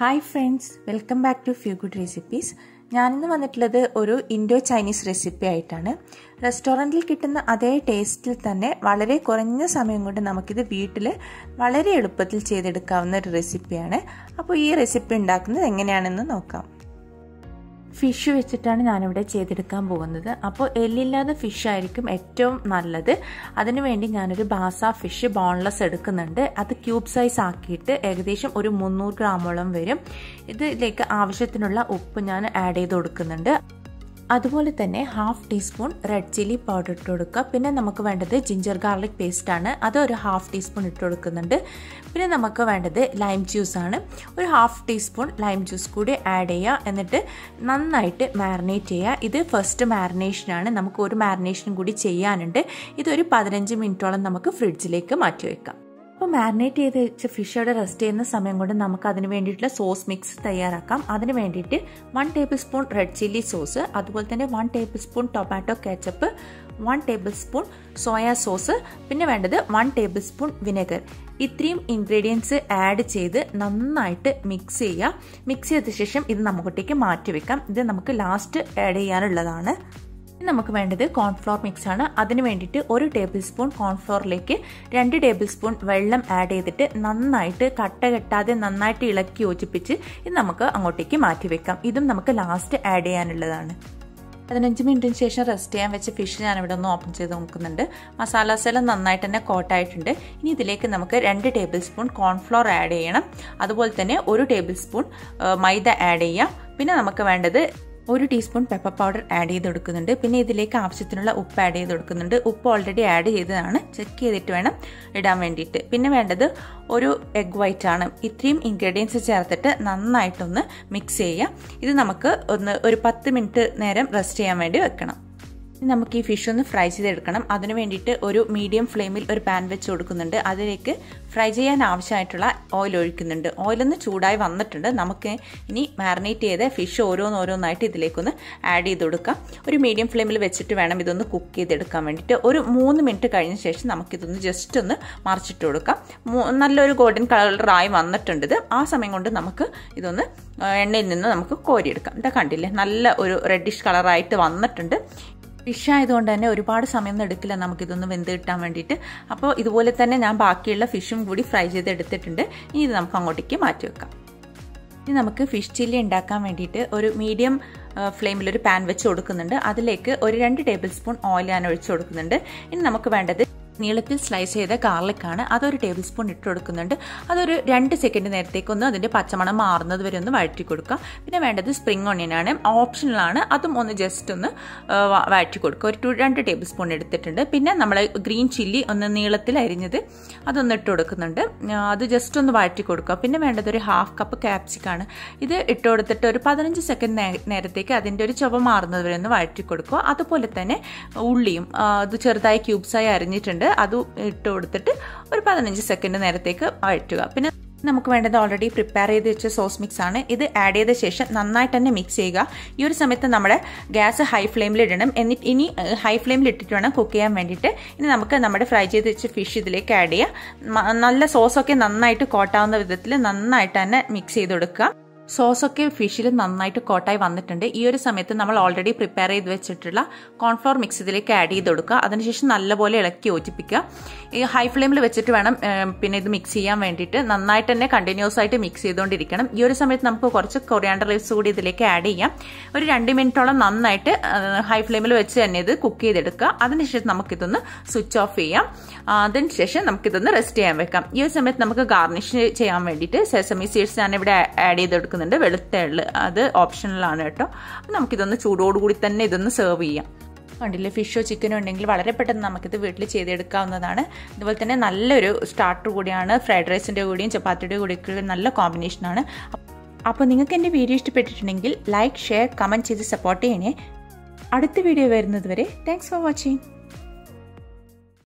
hi friends welcome back to few good recipes ഞാനിന്ന് വന്നിട്ടുള്ളത് ഒരു ഇൻഡോ ചൈനീസ് റെസിപ്പി ആയിട്ടാണ് റെസ്റ്റോറൻറ്റിൽ കിട്ടുന്ന അതേ ടേസ്റ്റിൽ തന്നെ വളരെ കുറഞ്ഞ സമയം കൊണ്ട് നമുക്കിത് വീട്ടിൽ വളരെ എളുപ്പത്തിൽ ചെയ്തെടുക്കാവുന്ന ഒരു റെസിപ്പിയാണ് അപ്പോൾ ഈ റെസിപ്പി ഉണ്ടാക്കുന്നത് എങ്ങനെയാണെന്ന് നോക്കാം ഫിഷ് വെച്ചിട്ടാണ് ഞാനിവിടെ ചെയ്തെടുക്കാൻ പോകുന്നത് അപ്പോൾ എല്ലില്ലാത്ത ഫിഷ് ആയിരിക്കും ഏറ്റവും നല്ലത് അതിനുവേണ്ടി ഞാനൊരു ബാസ ഫിഷ് ബോൺലെസ് എടുക്കുന്നുണ്ട് അത് ക്യൂബ് സൈസ് ആക്കിയിട്ട് ഏകദേശം ഒരു മുന്നൂറ് ഗ്രാമോളം വരും ഇതിലേക്ക് ആവശ്യത്തിനുള്ള ഉപ്പ് ഞാൻ ആഡ് ചെയ്ത് കൊടുക്കുന്നുണ്ട് അതുപോലെ തന്നെ half teaspoon red chilli powder ഇട്ട് കൊടുക്കുക പിന്നെ നമുക്ക് വേണ്ടത് ജിഞ്ചർ ഗാർലിക് പേസ്റ്റ് ആണ് അത് ഒരു ഹാഫ് ടീസ്പൂൺ ഇട്ട് കൊടുക്കുന്നുണ്ട് പിന്നെ നമുക്ക് വേണ്ടത് ലൈം ജ്യൂസ് ആണ് ഒരു ഹാഫ് ടീസ്പൂൺ ലൈം ജ്യൂസ് കൂടി ആഡ് ചെയ്യുക എന്നിട്ട് നന്നായിട്ട് മാരിനേറ്റ് ചെയ്യുക ഇത് ഫസ്റ്റ് മാരിനേഷനാണ് നമുക്ക് ഒരു മാരിനേഷനും കൂടി ചെയ്യാനുണ്ട് ഇതൊരു പതിനഞ്ച് മിനിറ്റോളം നമുക്ക് ഫ്രിഡ്ജിലേക്ക് മാറ്റി വെക്കാം അപ്പോൾ മാരിനേറ്റ് ചെയ്ത് വെച്ച ഫിഷ് അവിടെ റെസ്റ്റ് ചെയ്യുന്ന സമയം കൊണ്ട് നമുക്ക് അതിന് വേണ്ടിയിട്ടുള്ള സോസ് മിക്സ് തയ്യാറാക്കാം അതിന് വേണ്ടിയിട്ട് one tablespoon red chilli sauce അതുപോലെ തന്നെ one tablespoon tomato ketchup one tablespoon soya sauce പിന്നെ വേണ്ടത് വൺ ടേബിൾ സ്പൂൺ വിനെഗർ ഇത്രയും ഇൻഗ്രീഡിയൻസ് ആഡ് ചെയ്ത് നന്നായിട്ട് മിക്സ് ചെയ്യുക മിക്സ് ചെയ്ത ശേഷം ഇത് നമുക്കൊട്ടേക്ക് മാറ്റി വെക്കാം ഇത് നമുക്ക് ലാസ്റ്റ് ആഡ് ചെയ്യാനുള്ളതാണ് നമുക്ക് വേണ്ടത് കോൺഫ്ലോർ മിക്സ് ആണ് അതിന് വേണ്ടിയിട്ട് ഒരു ടേബിൾ സ്പൂൺ കോൺഫ്ലോറിലേക്ക് രണ്ട് ടേബിൾ സ്പൂൺ വെള്ളം ആഡ് ചെയ്തിട്ട് നന്നായിട്ട് കട്ട കെട്ടാതെ നന്നായിട്ട് ഇളക്കി യോജിപ്പിച്ച് ഇത് നമുക്ക് അങ്ങോട്ടേക്ക് മാറ്റി വെക്കാം ഇതും നമുക്ക് ലാസ്റ്റ് ആഡ് ചെയ്യാനുള്ളതാണ് പതിനഞ്ച് മിനിറ്റിന് ശേഷം റെസ്റ്റ് ചെയ്യാൻ വെച്ച ഫിഷ് ഞാൻ ഇവിടെ ഒന്ന് ഓപ്പൺ ചെയ്ത് നോക്കുന്നുണ്ട് മസാലാസ് എല്ലാം നന്നായിട്ട് തന്നെ കോട്ടായിട്ടുണ്ട് ഇനി ഇതിലേക്ക് നമുക്ക് രണ്ട് ടേബിൾ സ്പൂൺ കോൺഫ്ലോർ ആഡ് ചെയ്യണം അതുപോലെ തന്നെ ഒരു ടേബിൾ സ്പൂൺ മൈദ ആഡ് ചെയ്യാം പിന്നെ നമുക്ക് വേണ്ടത് ഒരു ടീസ്പൂൺ പെപ്പർ പൗഡർ ആഡ് ചെയ്ത് കൊടുക്കുന്നുണ്ട് പിന്നെ ഇതിലേക്ക് ആവശ്യത്തിനുള്ള ഉപ്പ് ആഡ് ചെയ്ത് കൊടുക്കുന്നുണ്ട് ഉപ്പ് ഓൾറെഡി ആഡ് ചെയ്തതാണ് ചെക്ക് ചെയ്തിട്ട് വേണം ഇടാൻ വേണ്ടിയിട്ട് പിന്നെ വേണ്ടത് ഒരു എഗ് വൈറ്റ് ആണ് ഇത്രയും ഇൻഗ്രീഡിയൻസ് ചേർത്തിട്ട് നന്നായിട്ടൊന്ന് മിക്സ് ചെയ്യുക ഇത് നമുക്ക് ഒന്ന് ഒരു പത്ത് മിനിറ്റ് നേരം റെസ്റ്റ് ചെയ്യാൻ വേണ്ടി വെക്കണം നമുക്ക് ഈ ഫിഷ് ഒന്ന് ഫ്രൈ ചെയ്തെടുക്കണം അതിന് വേണ്ടിയിട്ട് ഒരു മീഡിയം ഫ്ലെയിമിൽ ഒരു പാൻ വെച്ച് കൊടുക്കുന്നുണ്ട് അതിലേക്ക് ഫ്രൈ ചെയ്യാൻ ആവശ്യമായിട്ടുള്ള ഓയിൽ ഒഴിക്കുന്നുണ്ട് ഓയിലൊന്ന് ചൂടായി വന്നിട്ടുണ്ട് നമുക്ക് ഇനി മാറിനേറ്റ് ചെയ്ത ഫിഷ് ഓരോന്നോരോന്നായിട്ട് ഇതിലേക്കൊന്ന് ആഡ് ചെയ്ത് കൊടുക്കാം ഒരു മീഡിയം ഫ്ലെയിമിൽ വെച്ചിട്ട് വേണം ഇതൊന്ന് കുക്ക് ചെയ്തെടുക്കാൻ വേണ്ടിയിട്ട് ഒരു മൂന്ന് മിനിറ്റ് കഴിഞ്ഞ ശേഷം നമുക്കിതൊന്ന് ജസ്റ്റ് ഒന്ന് മറിച്ചിട്ട് കൊടുക്കാം നല്ലൊരു ഗോൾഡൻ കളറായി വന്നിട്ടുണ്ട് ഇത് ആ സമയം കൊണ്ട് നമുക്ക് ഇതൊന്ന് എണ്ണയിൽ നിന്ന് നമുക്ക് കോരിയെടുക്കാം ഇതാ കണ്ടില്ലേ നല്ല ഒരു റെഡിഷ് കളറായിട്ട് വന്നിട്ടുണ്ട് ഫിഷ് ആയതുകൊണ്ട് തന്നെ ഒരുപാട് സമയമൊന്നും എടുക്കില്ല നമുക്കിതൊന്ന് വെന്ത് കിട്ടാൻ വേണ്ടിയിട്ട് അപ്പോൾ ഇതുപോലെ തന്നെ ഞാൻ ബാക്കിയുള്ള ഫിഷും കൂടി ഫ്രൈ ചെയ്ത് എടുത്തിട്ടുണ്ട് ഇനി ഇത് നമുക്ക് അങ്ങോട്ടേക്ക് മാറ്റി വെക്കാം ഇനി നമുക്ക് ഫിഷ് ചില്ലി ഉണ്ടാക്കാൻ വേണ്ടിയിട്ട് ഒരു മീഡിയം ഫ്ലെയിമിൽ ഒരു പാൻ വെച്ച് കൊടുക്കുന്നുണ്ട് അതിലേക്ക് ഒരു രണ്ട് ടേബിൾ സ്പൂൺ ഓയിൽ ഞാൻ ഒഴിച്ചു കൊടുക്കുന്നുണ്ട് ഇനി നമുക്ക് വേണ്ടത് നീളത്തിൽ സ്ലൈസ് ചെയ്ത ഗാർലിക്കാണ് അതൊരു ടേബിൾ സ്പൂൺ ഇട്ട് കൊടുക്കുന്നുണ്ട് അതൊരു രണ്ട് സെക്കൻഡ് നേരത്തേക്കൊന്ന് അതിൻ്റെ പച്ചമണം മാറുന്നത് വരെ ഒന്ന് വഴറ്റി കൊടുക്കുക പിന്നെ വേണ്ടത് സ്പ്രിംഗ് ഓണിയനാണ് ഓപ്ഷണലാണ് അതും ഒന്ന് ജസ്റ്റ് ഒന്ന് വഴറ്റി കൊടുക്കുക ഒരു ടു രണ്ട് ടേബിൾ സ്പൂൺ എടുത്തിട്ടുണ്ട് പിന്നെ നമ്മൾ ഗ്രീൻ ചില്ലി ഒന്ന് നീളത്തിൽ അരിഞ്ഞത് അതൊന്ന് ഇട്ട് കൊടുക്കുന്നുണ്ട് അത് ജസ്റ്റ് ഒന്ന് വഴറ്റി കൊടുക്കുക പിന്നെ വേണ്ടത് ഒരു ഹാഫ് കപ്പ് ക്യാപ്സിക്കാണ് ഇത് ഇട്ട് കൊടുത്തിട്ട് ഒരു പതിനഞ്ച് സെക്കൻഡ് നേരത്തേക്ക് അതിൻ്റെ ഒരു ചുവ മാറുന്നത് വരെ ഒന്ന് വഴറ്റി കൊടുക്കുക അതുപോലെ തന്നെ ഉള്ളിയും അത് ചെറുതായി ക്യൂബ്സായി അരിഞ്ഞിട്ടുണ്ട് അത് ഇട്ട് കൊടുത്തിട്ട് ഒരു പതിനഞ്ച് സെക്കൻഡ് നേരത്തേക്ക് വഴറ്റുക പിന്നെ നമുക്ക് വേണ്ടത് ഓൾറെഡി പ്രിപ്പയർ ചെയ്ത് വെച്ച സോസ് മിക്സ് ആണ് ഇത് ആഡ് ചെയ്ത ശേഷം നന്നായിട്ട് തന്നെ മിക്സ് ചെയ്യുക ഈ ഒരു സമയത്ത് നമ്മുടെ ഗ്യാസ് ഹൈ ഫ്ലെയിമിൽ ഇടണം എന്നിട്ട് ഇനി ഹൈ ഫ്ലെയിമിൽ ഇട്ടിട്ട് വേണം കുക്ക് ചെയ്യാൻ വേണ്ടിയിട്ട് ഇനി നമുക്ക് നമ്മുടെ ഫ്രൈ ചെയ്ത് വെച്ച ഫിഷ് ഇതിലേക്ക് ആഡ് ചെയ്യാം നല്ല സോസൊക്കെ നന്നായിട്ട് കോട്ടാവുന്ന വിധത്തിൽ നന്നായിട്ട് തന്നെ മിക്സ് ചെയ്ത് കൊടുക്കുക സോസൊക്കെ ഫിഷിൽ നന്നായിട്ട് കോട്ടായി വന്നിട്ടുണ്ട് ഈ ഒരു സമയത്ത് നമ്മൾ ഓൾറെഡി പ്രിപ്പയർ ചെയ്ത് വെച്ചിട്ടുള്ള കോൺഫ്ലോർ മിക്സ് ഇതിലേക്ക് ആഡ് ചെയ്ത് കൊടുക്കുക അതിനുശേഷം നല്ലപോലെ ഇളക്കി യോജിപ്പിക്കുക ഈ ഹൈ ഫ്ലെയിമിൽ വെച്ചിട്ട് വേണം പിന്നെ ഇത് മിക്സ് ചെയ്യാൻ വേണ്ടിയിട്ട് നന്നായിട്ട് തന്നെ കണ്ടിന്യൂസ് ആയിട്ട് മിക്സ് ചെയ്തുകൊണ്ടിരിക്കണം ഈ ഒരു സമയത്ത് നമുക്ക് കുറച്ച് കൊറിയാണ്ടർ ലീവ്സ് കൂടി ഇതിലേക്ക് ആഡ് ചെയ്യാം ഒരു രണ്ട് മിനിറ്റോളം നന്നായിട്ട് ഹൈ ഫ്ലെയിമിൽ വെച്ച് തന്നെ ഇത് കുക്ക് ചെയ്തെടുക്കുക അതിനുശേഷം നമുക്കിതൊന്ന് സ്വിച്ച് ഓഫ് ചെയ്യാം അതിനുശേഷം നമുക്കിതൊന്ന് റെസ്റ്റ് ചെയ്യാൻ വെക്കാം ഈ ഒരു സമയത്ത് നമുക്ക് ഗാർണിഷ് ചെയ്യാൻ വേണ്ടിയിട്ട് സെസമി സീഡ്സ് ഞാൻ ഇവിടെ ആഡ് ചെയ്തെടുക്കുന്നത് കൊടുക്കുന്നുണ്ട് വെളുത്ത എള്ള് അത് ഓപ്ഷണലാണ് കേട്ടോ അപ്പം നമുക്കിതൊന്ന് ചൂടോടുകൂടി തന്നെ ഇതൊന്ന് സെർവ് ചെയ്യാം കണ്ടില്ലേ ഫിഷോ ചിക്കനോ ഉണ്ടെങ്കിൽ വളരെ പെട്ടെന്ന് നമുക്കിത് വീട്ടിൽ ചെയ്തെടുക്കാവുന്നതാണ് അതുപോലെ തന്നെ നല്ലൊരു സ്റ്റാർട്ടർ കൂടിയാണ് ഫ്രൈഡ് റൈസിൻ്റെ കൂടിയും ചപ്പാത്തിയുടെ കൂടിയൊക്കെ നല്ല കോമ്പിനേഷനാണ് അപ്പോൾ നിങ്ങൾക്ക് എൻ്റെ വീഡിയോ ഇഷ്ടപ്പെട്ടിട്ടുണ്ടെങ്കിൽ ലൈക്ക് ഷെയർ കമൻറ്റ് ചെയ്ത് സപ്പോർട്ട് ചെയ്യണേ അടുത്ത വീഡിയോ വരുന്നത് വരെ താങ്ക്സ് ഫോർ വാച്ചിങ്